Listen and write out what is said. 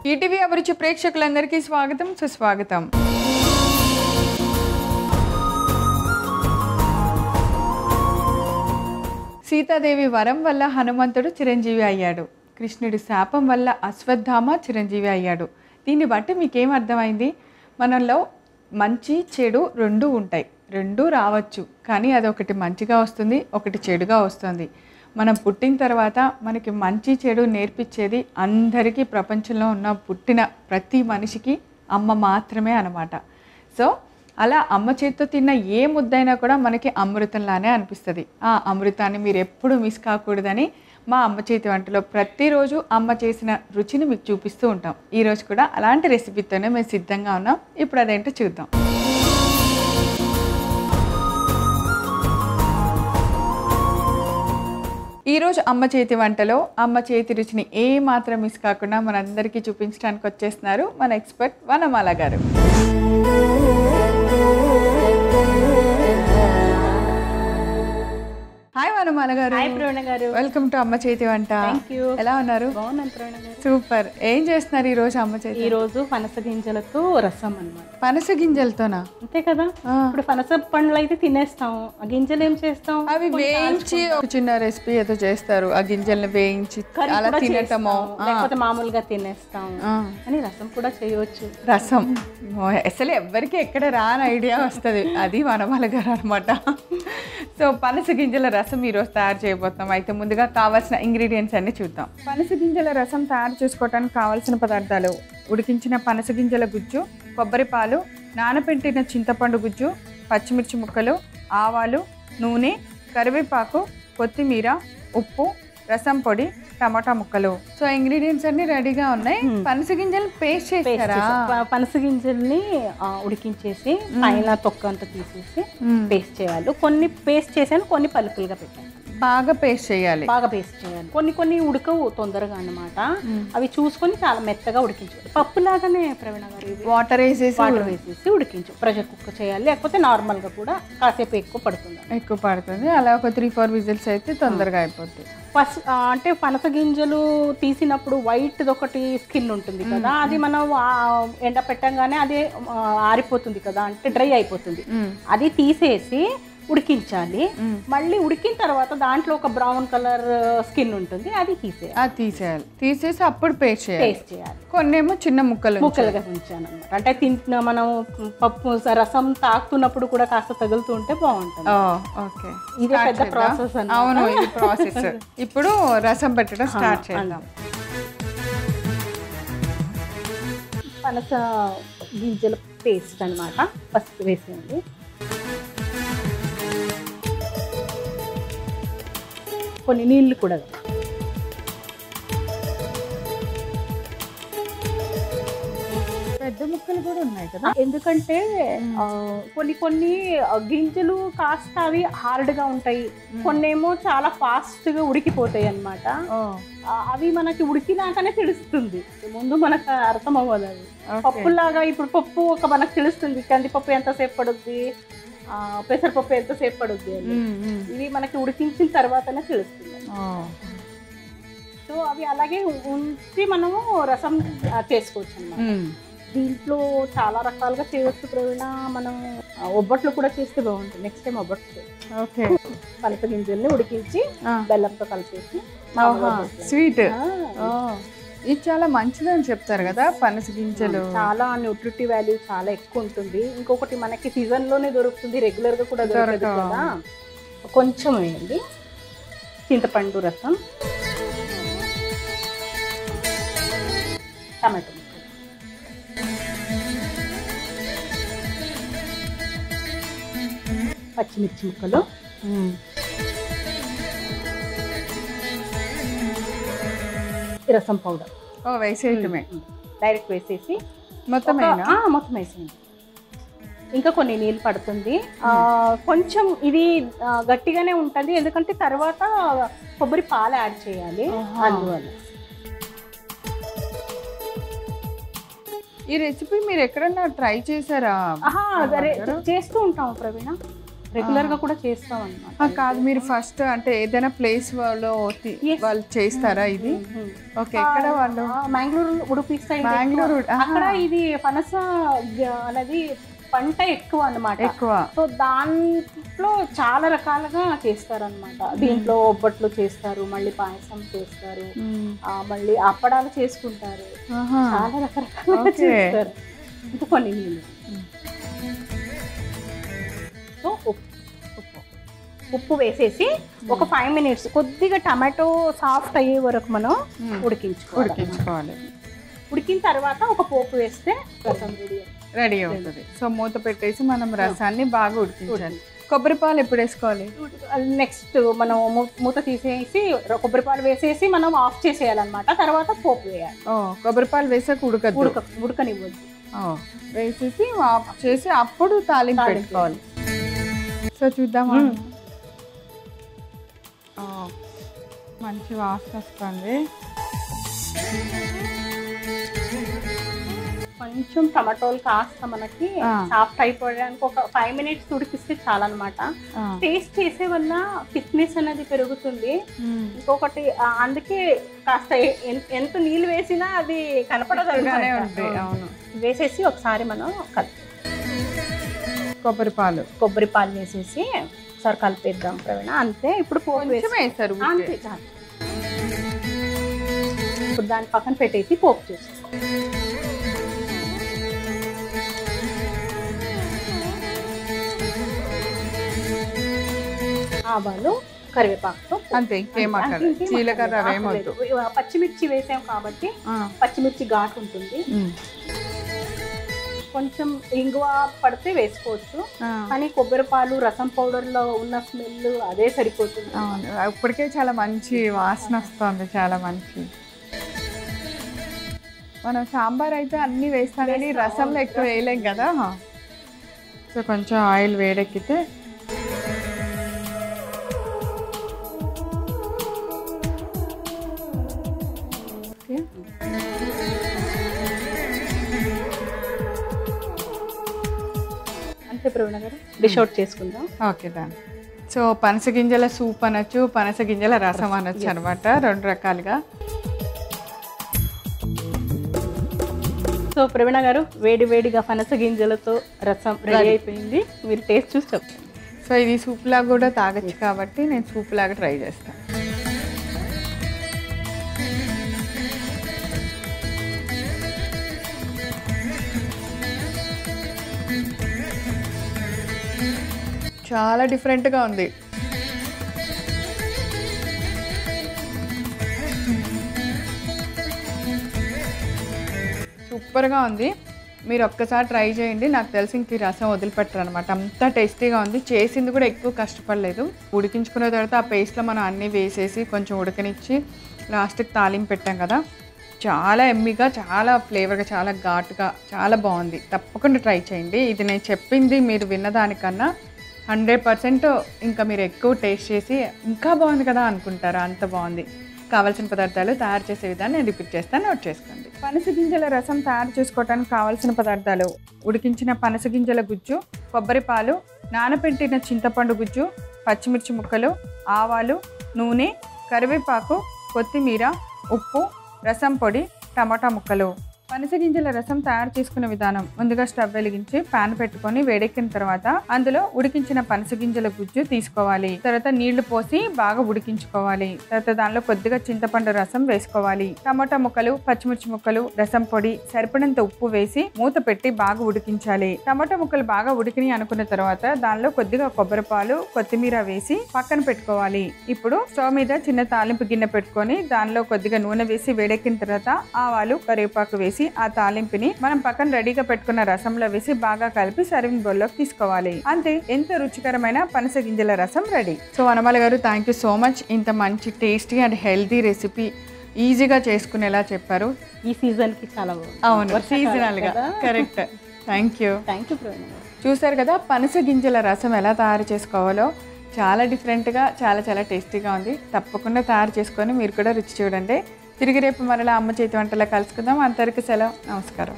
ETV అభిరుచి ప్రేక్షకులందరికీ స్వాగతం సుస్వాగతం సీతాదేవి వరం వల్ల హనుమంతుడు చిరంజీవి అయ్యాడు కృష్ణుడి శాపం వల్ల అశ్వత్థామ చిరంజీవి అయ్యాడు దీన్ని బట్టి మీకేం అర్థమైంది మనలో మంచి చెడు రెండు ఉంటాయి రెండు రావచ్చు కానీ అది ఒకటి మంచిగా వస్తుంది ఒకటి చెడుగా వస్తుంది మనం పుట్టిన తర్వాత మనకి మంచి చెడు నేర్పించేది అందరికీ ప్రపంచంలో ఉన్న పుట్టిన ప్రతి మనిషికి అమ్మ మాత్రమే అన్నమాట సో అలా అమ్మ చేతితో తిన్న ఏ ముద్దైనా కూడా మనకి అమృతంలానే అనిపిస్తుంది ఆ అమృతాన్ని మీరు ఎప్పుడు మిస్ కాకూడదని మా అమ్మ చేతి వంటలో ప్రతిరోజు అమ్మ చేసిన రుచిని మీకు చూపిస్తూ ఉంటాం ఈరోజు కూడా అలాంటి రెసిపీతోనే మేము సిద్ధంగా ఉన్నాం ఇప్పుడు అదేంటో చూద్దాం ఈరోజు అమ్మ చేతి వంటలో అమ్మ చేతి రుచిని ఏ మాత్రం మిస్ కాకుండా మనందరికీ చూపించడానికి వచ్చేస్తున్నారు మన ఎక్స్పర్ట్ వనమాల గారు హాయ్ వనమాల గారు హాయ్ ప్రవీణ గారు వెల్కమ్ టు అమ్మ చేతి వంట థ్యాంక్ యూ ఎలా ఉన్నారు బాగున్నాను ప్రవీణ గారు సూపర్ ఏం చేస్తున్నారు ఈ రోజు అమ్మ చేతి ఈ రోజు పనస గింజలతో రసం అన్నమాట పనస గింజలతోనా అంతే కదా ఆ. ఇప్పుడు పనస పండ్లు అయితే తినేస్తాం ఆ గింజలు ఏం చేస్తాం అవి వేయించి ఒక చిన్న రెసిపీ ఏదో చేస్తారు ఆ గింజల్ని వేయించి కర్రీ అలా కూడా తినటమో చేస్తాం. లేకపోతే మామూలుగా తినేస్తాం ఆ. అని రసం కూడా చేయవచ్చు రసం ఓ, అసలు ఎవ్వరికి ఎక్కడ రాని ఐడియా వస్తుంది అది వనమాల గారు అనమాట సో పనస గింజల రసం ఈరోజు తయారు చేయబోతున్నాం అయితే ముందుగా కావాల్సిన ఇంగ్రీడియంట్స్ అన్ని చూద్దాం పనస గింజల రసం తయారు చేసుకోవడానికి కావాల్సిన పదార్థాలు ఉడికించిన పనస గింజల గుజ్జు కొబ్బరి పాలు నానబెట్టిన చింతపండు గుజ్జు పచ్చిమిర్చి ముక్కలు ఆవాలు నూనె కరివేపాకు కొత్తిమీర ఉప్పు రసం పొడి టమాటా ముక్కలు సో ఇంగ్రీడియంట్స్ అన్ని రెడీగా ఉన్నాయి పనస గింజలు పేస్ట్ పేస్ట్ చేస్తారా చేసాం. ప- పనస గింజల్ని ఆ, ఉడికించేసి పైన తొక్క అంతా తీసేసి మ్మ్. పేస్ట్ చేయాలి కొన్ని పేస్ట్ చేశాను కొన్ని పలుకులుగా పెట్టాను బాగా పేస్ట్ చేయాలి బాగా పేస్ట్ చేయాలి కొన్ని కొన్ని ఉడకవు తొందరగా అన్నమాట అవి చూసుకొని చాలా మెత్తగా ఉడికించాలి పప్పు లాగానే ప్రవీణ గారు ఇవి వాటర్ వేసేసి వాటర్ వేసేసి ఉడికించు ప్రెషర్ కుక్ చేయాలి లేకపోతే నార్మల్ గా కూడా కాసేపు ఎక్కువ పడుతుంది ఎక్కువ పడుతుంది అలా ఒక త్రీ ఫోర్ విజిల్స్ అయితే తొందరగా అయిపోద్ది ఫస్ట్ అంటే పనస గింజలు తీసినప్పుడు వైట్ ఒకటి స్కిన్ ఉంటుంది కదా అది మనం ఆ, ఎండ పెట్టంగానే అది ఆ, ఆరిపోతుంది కదా అంటే డ్రై అయిపోతుంది అది తీసేసి ఉడికించాలి మళ్ళీ ఉడికిన తర్వాత దాంట్లో ఒక బ్రౌన్ కలర్ స్కిన్ ఉంటుంది అది తీసేయాలి అది తీసేయాలి తీసేసి అప్పుడు పేస్ట్ చేయాలి పేస్ట్ చేయాలి కొన్నేమో చిన్న ముక్కలు ముక్కలుగా ఉంచాను అనమాట అంటే తింటున్న మనం పప్పు రసం తాకుతున్నప్పుడు కూడా కాస్త తగులుతూ ఉంటే బాగుంటుంది ఓకే ఇదే పెద్ద ప్రాసెస్ అన్నమాట. అవును ఇది ప్రాసెస్ ఇప్పుడు రసం పెట్టడం స్టార్ట్ చేద్దాం పనస గింజల పేస్ట్ అన్నమాట ఫస్ట్ వేసేయండి కొన్ని నీళ్లు కూడా పెద్ద ముక్కలు కూడా ఉన్నాయి కదా ఎందుకంటే ఆ, కొన్ని కొన్ని ఆ, గింజలు కాస్త అవి హార్డ్ గా ఉంటాయి కొన్నేమో చాలా ఫాస్ట్ గా ఉడికిపోతాయి అన్నమాట ఓ ఆ, అవి మనకి ఉడికినాకనే తెలుస్తుంది ముందు మనకు అర్థం అవ్వదు అది Okay. పప్పులాగా ఇప్పుడు పప్పు ఒక మనకు తెలుస్తుంది కందిపప్పు ఎంతసేపు పడుద్ది ఆ, పెసరపప్పు ఎంతసేపు పడుద్ది అని ఉమ్, ఉమ్. ఇవి మనకి ఉడికించిన తర్వాతనే తెలుస్తుంది ఓ. సో అవి అలాగే ఉంచి మనము రసం ఆ, చేసుకోవచ్చు అన్నమాట ఉమ్. దీంట్లో చాలా రకాలుగా చేయవచ్చు ప్రవీణ మనం ఆ, ఒబ్బట్లు కూడా చేస్తే బాగుంటుంది నెక్స్ట్ టైం ఒబ్బట్లు చేయాలి. ఓకే పనస గింజల్ని ఉడికించి ఆ. బెల్లంతో కలిపేసి ఆహా, స్వీట్ ఆ, ఓ. ఇది చాలా మంచిదని చెప్తారు కదా పనస గింజలు చాలా న్యూట్రిటీ వాల్యూ చాలా ఎక్కువ ఉంటుంది ఇంకొకటి మనకి సీజన్ లోనే దొరుకుతుంది రెగ్యులర్ గా కూడా దొరకదు దొరకవు. కదా కొంచెం వేయండి చింతపండు రసం టమాటో ముక్కలు. పచ్చిమిర్చి ముక్కలు ఉమ్. ఈ రసం పౌడర్ ఓ వేసేయటమే డైరెక్ట్ వేసేసి మొత్తమేనా ఒక- ఆ, మొత్తం వేసేయండి ఇంకా కొన్ని నీళ్ళు పడుతుంది ఆ, కొంచెం ఇది ఆ, గట్టిగానే ఉంటుంది ఎందుకంటే తర్వాత కొబ్బరి పాలు యాడ్ చేయాలి ఆహా. అందువల్ల ఈ రెసిపీ మీరు ఎక్కడన్నా ట్రై చేశారా ఆహా, అదే చేస్తూ ఉంటాం ప్రవీణ రెగ్యులర్ గా కూడా చేస్తాం అనమాట ఆ, కాదు మీరు ఫస్ట్ అంటే ఏదైనా ప్లేస్ లో తి- వాళ్ళు చేస్తారా ఇది ఓకే ఎక్కడ వాళ్ళు మ్యాంగ్లూరు ఉడుపి సైడ్ బెంగళూరు ఆహా. అక్కడ ఇది పనస గ- అనేది పంట ఎక్కువ అన్నమాట ఎక్కువ సో దాంట్లో చాలా రకాలుగా చేస్తారనమాట దీంట్లో ఒబ్బట్లు చేస్తారు మళ్ళీ పాయసం చేస్తారు మ్మ్. ఆ, మళ్ళీ అప్పడాలు చేసుకుంటారు ఆహా. చాలా రకరకాలుగా ఓకే. చేస్తారు ఇంకా కొన్ని నీళ్ళు సో ఉప్పు ఉప్పు ఉప్పు వేసేసి ఒక ఫైవ్ మినిట్స్ కొద్దిగా టమాటో సాఫ్ట్ అయ్యే వరకు మనం మ్మ్. ఉడికించుకోవాలి ఉడికించుకోవాలి ఉడికిన తర్వాత ఒక పోపు వేస్తే రసం రెడీ రెడీ అవుతుంది సో మూత పెట్టేసి మనం రసాన్ని బాగా ఉడికించాలి కొబ్బరి పాలు ఎప్పుడు వేసుకోవాలి నెక్స్ట్ మనం మూ- మూత తీసేసి కొబ్బరి పాలు వేసేసి మనం ఆఫ్ చేసేయాలన్నమాట తర్వాత పోపు వేయాలి ఓ కొబ్బరి పాలు వేసాక ఉడకద్దు ఉడక ఉడకనివ్వద్దు ఓ, వేసేసి ఆఫ్ చేసి అప్పుడు తాలింపు తాలింపు. పెట్టుకోవాలి సో చూద్దామా మ్మ్. ఓ, మంచి వాసన వస్తుంది కొంచెం టమాటోలు కాస్త మనకి ఆ. సాఫ్ట్ అయిపోవడానికి ఒక ఫైవ్ మినిట్స్ ఉడికిస్తే చాలన్నమాట ఆ. టేస్ట్ చేసే వల్ల థిక్నెస్ అనేది పెరుగుతుంది మ్మ్. ఇంకొకటి ఆ, అందుకే కాస్త ఎ- ఎన్- ఎంత నీళ్ళు వేసినా అది కనపడదు గట్టిగానే అన్నమాట. ఉంటుంది అవును వేసేసి ఒకసారి మనం కలిపి కొబ్బరి పాలు కొబ్బరి పాలు వేసేసి ఒకసారి కలిపేద్దాం ప్రవీణ అంతే ఇప్పుడు పోపు కొంచెం వేసి వేస్తారు ఊరికే. అంతే చాలు ఇప్పుడు దాన్ని పక్కన పెట్టేసి పోపు చేసి ఆవాలు కరివేపాకుతో పోపు. అంతే ఇంకేం అంతే, అక్కడ ఇంకేం జీలకర్ర అక్కర్లేదు. అవేమొద్దు అక్కర్లేదు. పచ్చిమిర్చి వేసాం కాబట్టి ఆ. పచ్చిమిర్చి ఘాటు ఉంటుంది మ్మ్. కొంచెం ఇంగువ పడితే వేసుకోవచ్చు ఆ. కానీ కొబ్బరి పాలు రసం పౌడర్లో ఉన్న స్మెల్ అదే సరిపోతుంది అవును ఇప్పటికే చాలా మంచి వాసన వస్తుంది చాలా మంచి మనం సాంబార్ అయితే అన్ని వేస్తాం కానీ రసంలో ఎక్కువ వేయలేం కదా సో కొంచెం ఆయిల్ వేడెక్కితే ఓకే అంతే ప్రవీణ గారు డిష్ అవుట్ చేసుకుందాం ఓకే దాని సో పనస గింజల సూప్ అనొచ్చు పనస గింజల రసం అనొచ్చు అనమాట రెండు రకాలుగా సో ప్రవీణ గారు వేడి వేడిగా పనస గింజలతో రసం రెడీ అయిపోయింది మీరు టేస్ట్ చూసి చెప్పండి సో ఇది సూప్ లాగా కూడా తాగొచ్చు కాబట్టి నేను సూప్ లాగా ట్రై చేస్తాను చాలా డిఫరెంట్గా ఉంది సూపర్గా ఉంది మీరు ఒక్కసారి ట్రై చేయండి నాకు తెలిసి ఇంక ఈ రసం వదిలిపెట్టరు అనమాట అంత టేస్టీగా ఉంది చేసింది కూడా ఎక్కువ కష్టపడలేదు ఉడికించుకున్న తర్వాత ఆ పేస్ట్లో మనం అన్నీ వేసేసి కొంచెం ఉడకనిచ్చి లాస్ట్కి తాలింపు పెట్టాం కదా చాలా ఎమ్మిగా చాలా ఫ్లేవర్గా చాలా ఘాటుగా చాలా బాగుంది తప్పకుండా ట్రై చేయండి ఇది నేను చెప్పింది మీరు విన్నదానికన్నా హండ్రెడ్ పర్సెంట్ ఇంకా మీరు ఎక్కువ టేస్ట్ చేసి ఇంకా బాగుంది కదా అనుకుంటారా అంత బాగుంది కావాల్సిన పదార్థాలు తయారు చేసే విధానం నేను రిపీట్ చేస్తాను నోట్ చేసుకోండి పనస గింజల రసం తయారు చేసుకోవడానికి కావాల్సిన పదార్థాలు ఉడికించిన పనస గింజల గుజ్జు కొబ్బరి పాలు నానబెట్టిన చింతపండు గుజ్జు పచ్చిమిర్చి ముక్కలు ఆవాలు నూనె కరివేపాకు కొత్తిమీర ఉప్పు రసం పొడి టమాటా ముక్కలు పనస గింజల రసం తయారు చేసుకునే విధానం ముందుగా స్టవ్ వెలిగించి పాన్ పెట్టుకొని వేడెక్కిన తర్వాత అందులో ఉడికించిన పనస గింజల గుజ్జు తీసుకోవాలి తర్వాత నీళ్లు పోసి బాగా ఉడికించుకోవాలి తర్వాత దానిలో కొద్దిగా చింతపండు రసం వేసుకోవాలి టమాటా ముక్కలు పచ్చిమిర్చి ముక్కలు రసం పొడి సరిపడినంత ఉప్పు వేసి మూత పెట్టి బాగా ఉడికించాలి టమాటా ముక్కలు బాగా ఉడికినాయి అనుకున్న తర్వాత దానిలో కొద్దిగా కొబ్బరి పాలు కొత్తిమీర వేసి పక్కన పెట్టుకోవాలి ఇప్పుడు స్టవ్ మీద చిన్న తాలింపు గిన్నె పెట్టుకొని దానిలో కొద్దిగా నూనె వేసి వేడెక్కిన తర్వాత ఆవాలు కరివేపాకు వేసి ఆ తాలింపుని మనం పక్కన రెడీగా పెట్టుకున్న రసంలో వేసి బాగా కలిపి సర్వింగ్ బౌల్లోకి తీసుకోవాలి అంతే ఎంత రుచికరమైన పనస గింజల రసం రెడీ సో వనమాల గారు థ్యాంక్ యూ సో మచ్ ఇంత మంచి టేస్టీ అండ్ హెల్తీ రెసిపీ ఈజీగా చేసుకునేలా చెప్పారు ఈ సీజన్ కి చాలా బాగుంది అవును సీజనల్గా correct thank you thank you Praveena గారు చూసారు కదా పనస గింజల రసం ఎలా తయారు చేసుకోవాలో చాలా డిఫరెంట్గా చాలా చాలా టేస్టీగా ఉంది తప్పకుండా తయారు చేసుకొని మీరు కూడా రుచి చూడండి తిరిగి రేపు మరలా అమ్మ చేతి వంటలా కలుసుకుందాం అంతవరకు సెలవు నమస్కారం